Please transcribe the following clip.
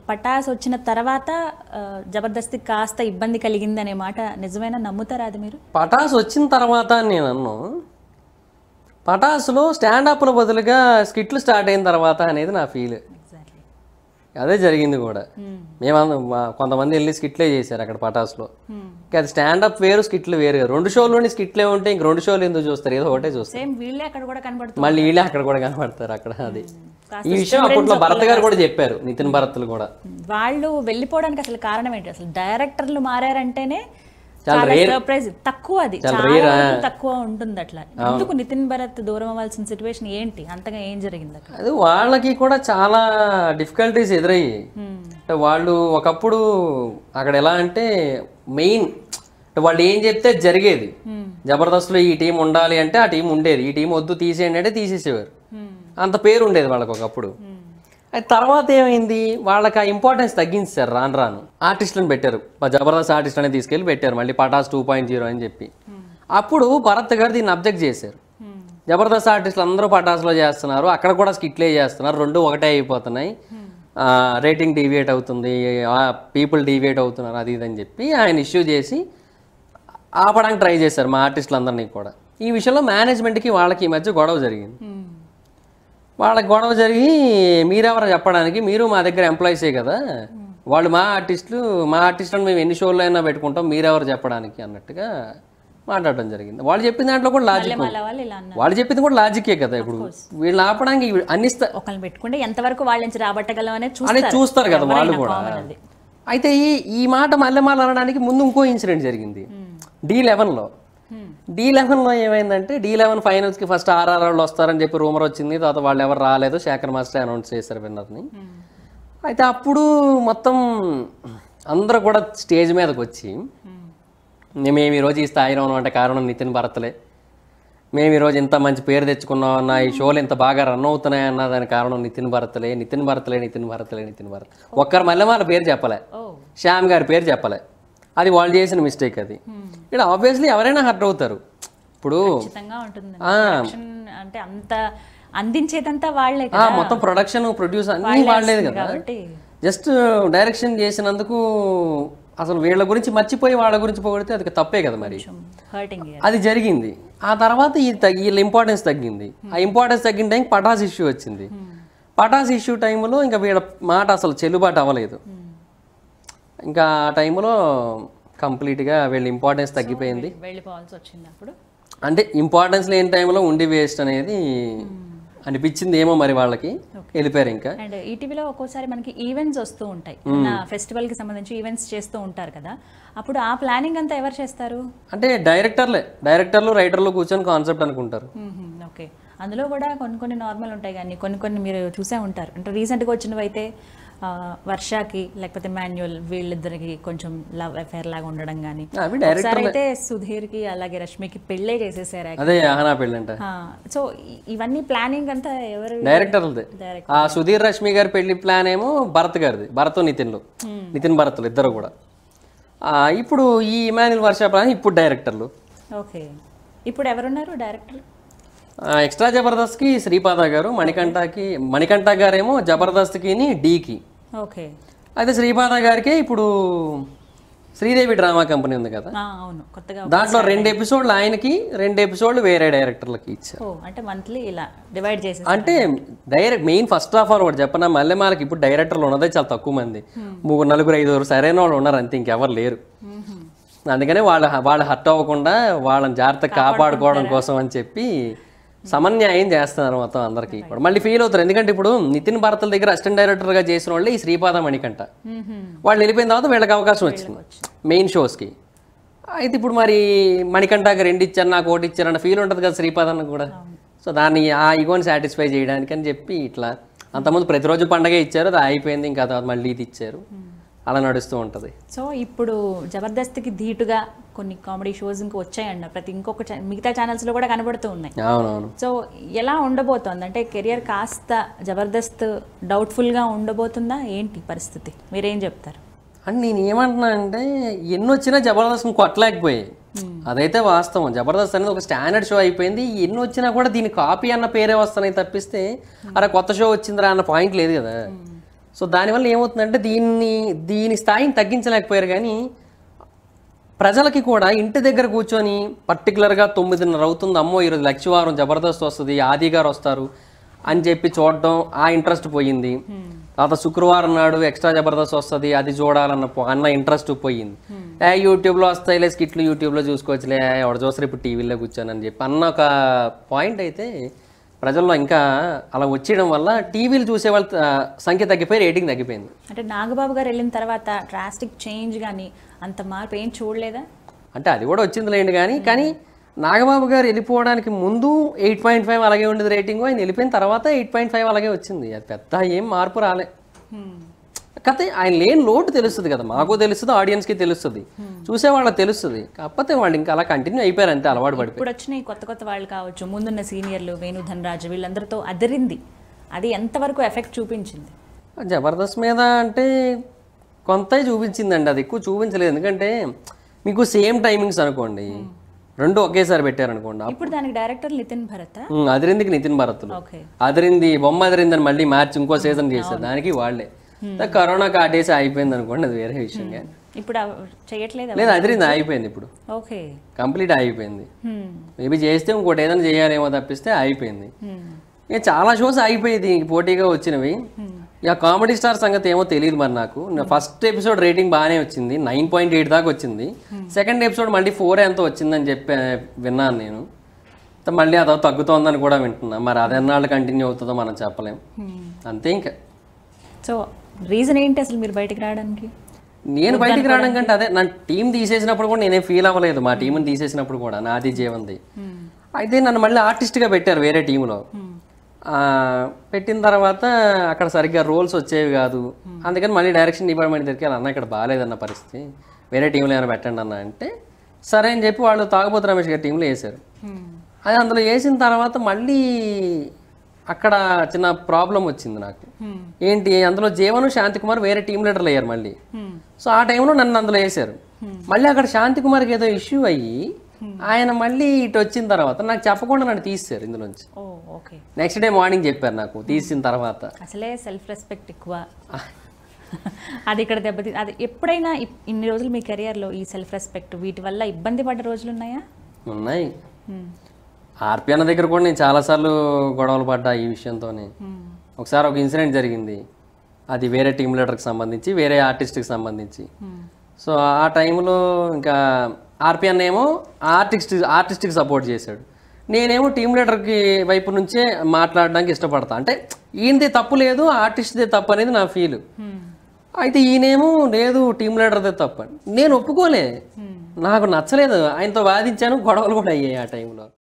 పటాస్ వచ్చిన తర్వాత ఆ, జబర్దస్తి కాస్త ఇబ్బంది కలిగింది అనే మాట నిజమైనా నమ్ముతారా అది మీరు పటాస్ వచ్చిన తర్వాత అని నేను అన్ను పటాసులో స్టాండప్ల బదులుగా స్కిట్లు స్టార్ట్ అయిన తర్వాత అనేది నా ఫీల్ ఎగ్జాక్ట్లీ అదే జరిగింది కూడా మేమందరం మా- కొంతమంది వెళ్ళి స్కిట్లే చేశారు అక్కడ పటాస్లో ఇంకా అది స్టాండప్ వేరు స్కిట్లు వేరు కదా. రెండు షోల్లోని స్కిట్లే ఉంటే ఇంక రెండు షోలు ఎందుకు చూస్తారు ఏదో ఒకటే చూస్తారు సేమ్ వీళ్ళే అక్కడ కూడా కనబడుతుంది మళ్ళీ వీళ్ళే అక్కడ కూడా కనబడతారు అక్కడ అది కాస్త ఈ విషయం అప్పట్లో భరత్ గారు కూడా చెప్పారు నితిన్ భరత్లు కూడా వాళ్ళు వెళ్ళిపోవడానికి అసలు కారణం ఏంటి అసలు డైరెక్టర్లు మారారంటేనే చాలా చాలా rare. సర్ప్రైజ్ తక్కువ అది చాలా చాలా rare, వరకు తక్కువ ఉంటుంది అట్లా ఎందుకు నితిన్ భరత్ దూరం అవ్వాల్సిన సిచ్యువేషన్ ఏంటి అంతగా ఏం జరిగింది అక్కడ అది వాళ్ళకి కూడా చాలా డిఫికల్టీస్ ఎదురయ్యాయి Hmm. అంటే వాళ్ళు ఒకప్పుడు అక్కడ ఎలా అంటే మెయిన్ అంటే వాళ్ళు ఏం చెప్తే అది జరిగేది Hmm. జబర్దస్త్లో ఈ టీం ఉండాలి అంటే ఆ టీం ఉండేది ఈ టీం వద్దు తీసేయండి అంటే తీసేసేవారు Hmm. అంత పేరు ఉండేది వాళ్ళకి ఒకప్పుడు Hmm. అది తర్వాత ఏమైంది వాళ్ళకి ఆ ఇంపార్టెన్స్ తగ్గించారు రాను రాను ఆర్టిస్టులను పెట్టారు మా జబర్దస్త్ ఆర్టిస్ట్ అనేది తీసుకెళ్ళి పెట్టారు మళ్ళీ పటాస్ టూ పాయింట్ జీరో అని చెప్పి అప్పుడు భరత్ గారు దీన్ని అబ్జెక్ట్ చేశారు Hmm. జబర్దస్త్ ఆర్టిస్టులు అందరూ పటాస్లో చేస్తున్నారు అక్కడ కూడా స్కిట్లే చేస్తున్నారు రెండు ఒకటే అయిపోతున్నాయి రేటింగ్ డీవియేట్ అవుతుంది పీపుల్ డీవియేట్ అవుతున్నారు అది ఇది అని చెప్పి ఆయన ఇష్యూ చేసి ఆపడానికి ట్రై చేశారు మా ఆర్టిస్టులందరినీ కూడా ఈ విషయంలో మేనేజ్మెంట్కి వాళ్ళకి ఈ మధ్య గొడవ జరిగింది Hmm. వాళ్ళకి గొడవ జరిగి మీరెవరు చెప్పడానికి మీరు మా దగ్గర ఎంప్లాయీసే కదా వాళ్ళు మా ఆర్టిస్టులు మా ఆర్టిస్టులను మేము ఎన్ని షోల్లో అయినా పెట్టుకుంటాం మీరెవరు చెప్పడానికి అన్నట్టుగా మాట్లాడడం జరిగింది వాళ్ళు చెప్పిన దాంట్లో కూడా లాజిక్ మళ్ళీ వాళ్ళ వాళ్ళు ఇలా అన్నారు వాళ్ళు చెప్పింది కూడా లాజికే కదా ఇప్పుడు వీళ్ళని ఆపడానికి ఇవి అన్ని స్థ- ఒకళ్ళని పెట్టుకుంటే ఎంతవరకు వాళ్ళ నుంచి రాబట్టగలం అనేది అనేది చూస్తారు చూస్తారు కదా వాళ్ళు ఎవరైనా కూడా common అది. అయితే ఈ ఈ మాట మళ్ళీ మళ్ళీ అనడానికి ముందు ఇంకో ఇన్సిడెంట్ జరిగింది డి లెవెన్లో Hmm. డి లెవెన్లో ఏమైందంటే డి లెవెన్ ఫైనల్స్కి ఫస్ట్ ఆర్ఆర్ వాళ్ళు వస్తారని చెప్పి రూమర్ వచ్చింది తర్వాత వాళ్ళు ఎవరు రాలేదు శేఖర్ మాస్టర్ అనౌన్స్ చేశారు విన్నర్ని Hmm. అయితే అప్పుడు మొత్తం అందరూ కూడా స్టేజ్ మీదకి వచ్చి Hmm. మేము ఈరోజు ఈ స్థాయిలో ఉన్నాం అంటే కారణం నితిన్ భరత్లే మేము ఈరోజు ఇంత మంచి పేరు తెచ్చుకున్నాం అన్న ఈ షోలు ఇంత బాగా రన్ అవుతున్నాయి అన్న దానికి కారణం నితిన్ భరత్లే నితిన్ భరత్లే నితిన్ భరత్లే నితిన్ భరత్ ఒక్కరు మళ్ళీ వాళ్ళ పేరు చెప్పలే ఓ శ్యామ్ గారి పేరు చెప్పలే అది వాళ్ళు చేసిన మిస్టేక్ అది ఇక్కడ ఆబ్వియస్లీ ఎవరైనా హర్ట్ అవుతారు ఇప్పుడు ఖచ్చితంగా ఉంటుంది ఆ. Production అంటే అంత అందించేదంతా వాళ్ళే ఆ, కదా మొత్తం ప్రొడక్షన్ ప్రొడ్యూస్ అన్నీ వాళ్ళేది కదా కాబట్టి జస్ట్ డైరెక్షన్ చేసినందుకు అసలు వీళ్ళ గురించి మర్చిపోయి వాళ్ళ గురించి పొగిడితే అది తప్పే కదా మరి కొంచెం హర్టింగ్ అది జరిగింది ఆ తర్వాత ఈ తగ్గి వీళ్ళ ఇంపార్టెన్స్ తగ్గింది ఆ ఇంపార్టెన్స్ తగ్గిన టైం పటాస్ ఇష్యూ వచ్చింది పటాస్ ఇష్యూ టైంలో ఇంకా వీళ్ళ మాట అసలు చెల్లుబాటు అవ్వలేదు ఇంకా ఆ టైంలో కంప్లీట్గా వీళ్ళ ఇంపార్టెన్స్ తగ్గిపోయింది వెళ్ళిపోవాల్సి వచ్చింది అప్పుడు అంటే ఇంపార్టెన్స్ లేని టైంలో ఉండి వేస్ట్ అనేది అనిపించింది ఏమో మరి వాళ్ళకి వెళ్ళిపోయారు ఇంకా అండ్ ఈటీవీలో ఒక్కోసారి మనకి ఈవెంట్స్ వస్తూ ఉంటాయి ఫెస్టివల్ కి సంబంధించి ఈవెంట్స్ చేస్తూ ఉంటారు కదా అప్పుడు ఆ ప్లానింగ్ అంతా ఎవరు చేస్తారు అంటే డైరెక్టర్లే డైరెక్టర్లు రైటర్లు కూర్చొని కాన్సెప్ట్ అనుకుంటారు ఓకే అందులో కూడా కొన్ని కొన్ని నార్మల్ ఉంటాయి కానీ కొన్ని కొన్ని మీరు చూసే ఉంటారు అంటే రీసెంట్గా వచ్చినవి అయితే ఆ, వర్షాకి లేకపోతే మాన్యువల్ వీళ్ళిద్దరికి కొంచెం లవ్ అఫేర్ లాగా ఉండడం కానీ అవి డైరెక్ట్ ఒకసారి అయితే సుధీర్కి అలాగే రష్మికి పెళ్ళే చేసేసారు అదే ఆహనా పెళ్ళంట సో ఇవన్నీ ప్లానింగ్ అంతా ఎవరు డైరెక్టర్లదే డైరెక్ట్ ఆ సుధీర్ రష్మి గారి పెళ్లి ప్లాన్ ఏమో భరత్ గారిది భరత్ నితిన్లు నితిన్ భరత్లు ఇద్దరు కూడా ఆ, ఇప్పుడు ఈ ఇమాన్యుల్ వర్ష ప్లాన్ ఇప్పుడు డైరెక్టర్లు ఓకే ఇప్పుడు ఎవరున్నారు డైరెక్టర్ ఆ, ఎక్స్ట్రా జబర్దస్త్కి శ్రీపాద గారు మణికంఠకి మణికంఠ గారేమో జబర్దస్త్కి డీకి ఓకే అయితే శ్రీపాద గారికి ఇప్పుడు శ్రీదేవి డ్రామా కంపెనీ ఉంది కదా ఆ, అవును కొత్తగా దాంట్లో రెండు ఎపిసోడ్లు ఆయనకి రెండు ఎపిసోడ్లు వేరే డైరెక్టర్లకి ఇచ్చారు ఓ అంటే మంత్లీ ఇలా డివైడ్ చేసేసి అంటే direct main first of all ఒకటి చెప్పనా మళ్ళీ మనకి ఇప్పుడు డైరెక్టర్లు ఉన్నదే చాలా తక్కువ మంది ముగ్గురు నలుగురు ఐదుగురు సరైన వాళ్ళు ఉన్నారు అంతే ఇంకెవరు లేరు అందుకనే వాళ్ళ వాళ్ళు హర్ట్ అవ్వకుండా వాళ్ళని జాగ్రత్తగా కాపాడుకోవడం కోసం అని చెప్పి సమన్యాయం చేస్తున్నారు మొత్తం అందరికీ కూడా మళ్ళీ ఫీల్ అవుతారు ఎందుకంటే ఇప్పుడు నితిన్ భారతల దగ్గర అసిస్టెంట్ డైరెక్టర్గా చేసిన వాళ్ళే ఈ శ్రీపాద మణికంట వాళ్ళు వెళ్ళిపోయిన తర్వాత వీళ్ళకి అవకాశం వచ్చింది మెయిన్ షోస్కి అయితే ఇప్పుడు మరి మణికంఠకి రెండు ఇచ్చారు నాకు ఒకటి ఇచ్చారు అన్న ఫీల్ ఉంటుంది కదా శ్రీపాదన్న కూడా సో దాన్ని ఆ ఈగోని సాటిస్ఫై చేయడానికి అని చెప్పి ఇట్లా అంతకుముందు ప్రతిరోజు పండగే ఇచ్చారు అది అయిపోయింది ఇంకా తర్వాత మళ్ళీ ఇది ఇచ్చారు అలా నడుస్తూ ఉంటుంది సో ఇప్పుడు జబర్దస్త్కి ధీటుగా కొన్ని కామెడీ షోస్ ఇంకా వచ్చాయండి ప్రతి ఇంకొక cha- మిగతా ఛానల్స్లో కూడా కనబడుతూ ఉన్నాయి అవునవును సో ఎలా ఉండబోతోంది అంటే కెరియర్ కాస్త జబర్దస్త్ డౌట్ఫుల్గా ఉండబోతుందా ఏంటి పరిస్థితి మీరేం చెప్తారు అండ్ నేను ఏమంటున్నా అంటే ఎన్ని వచ్చినా జబర్దస్త్ కొట్టలేకపోయాయి అదైతే వాస్తవం జబర్దస్త్ అనేది ఒక స్టాండర్డ్ షో అయిపోయింది ఎన్ని వచ్చినా కూడా దీని కాపీ అన్న పేరే వస్తున్నాయి తప్పిస్తే అరే కొత్త షో వచ్చిందిరా అన్న పాయింట్ లేదు కదా సో దానివల్ల ఏమవుతుందంటే దీన్ని దీని స్థాయిని తగ్గించలేకపోయారు కానీ ప్రజలకి కూడా ఇంటి దగ్గర కూర్చొని పర్టికులర్గా తొమ్మిదిన్నర అవుతుంది అమ్మో ఈరోజు లక్ష్యవారం జబర్దస్త్ వస్తుంది ఆది గారు వస్తారు అని చెప్పి చూడడం ఆ ఇంట్రెస్ట్ పోయింది తర్వాత శుక్రవారం నాడు ఎక్స్ట్రా జబర్దస్త్ వస్తుంది అది చూడాలన్న పో- అన్న ఇంట్రెస్ట్ పోయింది ఏ యూట్యూబ్లో వస్తాయిలే స్కిట్లు యూట్యూబ్లో చూసుకోవచ్చులే ఎవడు చూస్తారు ఇప్పుడు టీవీలో కూర్చొని అని చెప్పి అన్న ఒక పాయింట్ అయితే ప్రజల్లో ఇంకా అలా వచ్చేయడం వల్ల టీవీలు చూసే వాళ్ళ ఆ, సంఖ్య తగ్గిపోయి రేటింగ్ తగ్గిపోయింది అంటే నాగబాబు గారు వెళ్ళిన తర్వాత డ్రాస్టిక్ చేంజ్ కానీ అంత మార్పు ఏం చూడలేదా అంటే అది కూడా వచ్చింది లేండి కానీ కానీ నాగబాబు గారు వెళ్ళిపోవడానికి ముందు ఎయిట్ పాయింట్ ఫైవ్ అలాగే ఉండేది రేటింగ్ ఆయన వెళ్ళిపోయిన తర్వాత ఎయిట్ పాయింట్ ఫైవ్ అలాగే వచ్చింది అది పెద్ద ఏం మార్పు రాలే కాకపోతే ఆయన లేని లోటు తెలుస్తుంది కదా మాకు తెలుస్తుంది ఆడియన్స్కి తెలుస్తుంది చూసే వాళ్ళకి తెలుస్తుంది కాకపోతే వాళ్ళు ఇంకా అలా కంటిన్యూ అయిపోయారు అంతే అలవాటు పడిపోయి ఇప్పుడు వచ్చిన ఈ కొత్త కొత్త వాళ్ళు కావచ్చు ముందున్న సీనియర్లు వేణు ధనరాజు వీళ్ళందరితో అదిరింది అది ఎంతవరకు ఎఫెక్ట్ చూపించింది జబర్దస్త్ మీద అంటే కొంత చూపించిందండి అది ఎక్కువ చూపించలేదు ఎందుకంటే మీకు సేమ్ టైమింగ్స్ అనుకోండి రెండు ఒకేసారి పెట్టారనుకోండి ఇప్పుడు దానికి డైరెక్టర్ నితిన్ భరత్ ఉమ్, అదిరిందికి నితిన్ భరత్లు ఓకే అదిరింది బొమ్మ అదిరిందని మళ్ళీ మార్చి ఇంకో సీజన్ చేశారు దానికి వాళ్ళే కరోనా కాటేసి అయిపోయింది అనుకోండి అది వేరే విషయం కానీ ఇప్పుడు అవ్- చేయట్లేదా లేదు అదిరింది అయిపోయింది ఇప్పుడు ఓకే కంప్లీట్ అయిపోయింది హ్మ్. మేబీ చేస్తే ఇంకోటి ఏదైనా చేయాలేమో తప్పిస్తే అయిపోయింది హ్మ్. ఇక చాలా షోస్ అయిపోయింది ఇంక పోటీగా వచ్చినవి ఇక కామెడీ స్టార్ సంగతి ఏమో తెలియదు మరి నాకు ఫస్ట్ ఎపిసోడ్ రేటింగ్ బాగానే వచ్చింది నైన్ పాయింట్ ఎయిట్ దాకా వచ్చింది సెకండ్ ఎపిసోడ్ మళ్ళీ ఫోర్ ఎంత వచ్చిందని చెప్పి విన్నాను నేను త- మళ్ళీ అదో తగ్గుతోందని కూడా వింటున్నా మరి అది ఎన్నాళ్ళు కంటిన్యూ అవుతుందో మనం చెప్పలేం అంతే ఇంకా సో రీజన్ ఏంటి అసలు మీరు బయటికి రావడానికి నేను బయటికి రావడం కంటే అదే నా టీం తీసేసినప్పుడు కూడా నేనేం ఫీల్ అవ్వలేదు మా టీంని తీసేసినప్పుడు కూడా నాది జీవంది అయితే నన్ను మళ్ళీ ఆర్టిస్ట్గా పెట్టారు వేరే టీంలో పెట్టిన తర్వాత అక్కడ సరిగ్గా రోల్స్ వచ్చేవి కాదు అందుకని మళ్ళీ డైరెక్షన్ డిపార్ట్మెంట్ దగ్గరికి వెళ్ళి అన్న ఇక్కడ బాగాలేదన్న పరిస్థితి వేరే టీంలో ఏమైనా పెట్టండి అన్న అంటే సరే అని చెప్పి వాళ్ళు తాగుబోతు రమేష్ గారి టీంలో వేశారు అది అందులో వేసిన తర్వాత మళ్ళీ అక్కడ చిన్న ప్రాబ్లం వచ్చింది నాకు ఏంటి అందులో జీవను శాంతి కుమార్ వేరే టీం లీడర్లు అయ్యారు మళ్ళీ సో ఆ టైంలో నన్ను అందులో వేశారు మళ్ళీ అక్కడ శాంతి కుమార్కి ఏదో ఇష్యూ అయ్యి ఆయన మళ్ళీ ఇటు వచ్చిన తర్వాత నాకు చెప్పకుండా నన్ను తీసేశారు ఇందులోంచి ఓ ఓకే నెక్స్ట్ డే మార్నింగ్ చెప్పారు నాకు తీసిన తర్వాత అసలే సెల్ఫ్ రెస్పెక్ట్ ఎక్కువ అది ఇక్కడ దెబ్బతి అది ఎప్పుడైనా ఇప్- ఇన్ని రోజులు మీ కెరియర్లో ఈ సెల్ఫ్ రెస్పెక్ట్ వీటి వల్ల ఇబ్బంది పడ్డ రోజులు ఉన్నాయా ఉన్నాయి హ్మ్. ఆర్పి అన్న దగ్గర కూడా నేను చాలాసార్లు గొడవలు పడ్డా ఈ విషయంతోనే హ్మ్. ఒకసారి ఒక ఇన్సిడెంట్ జరిగింది అది వేరే టీమ్ లీడర్కి సంబంధించి వేరే ఆర్టిస్ట్కి సంబంధించి హ్మ్. సో ఆ టైంలో ఇంకా ఆర్పి అన్న ఏమో ఆర్టిస్ట్ ఆర్టిస్ట్కి సపోర్ట్ చేశాడు నేనేమో టీమ్ లీడర్కి వైపు నుంచే మాట్లాడడానికి ఇష్టపడతా అంటే ఈయనదే తప్పు లేదు ఆర్టిస్ట్దే తప్పు అనేది నా ఫీల్ హ్మ్. అయితే ఈయనేమో లేదు టీమ్ లీడర్దే తప్పు అని నేను ఒప్పుకోలే నాకు నచ్చలేదు ఆయనతో వాదించాను గొడవలు కూడా అయ్యాయి ఆ టైంలో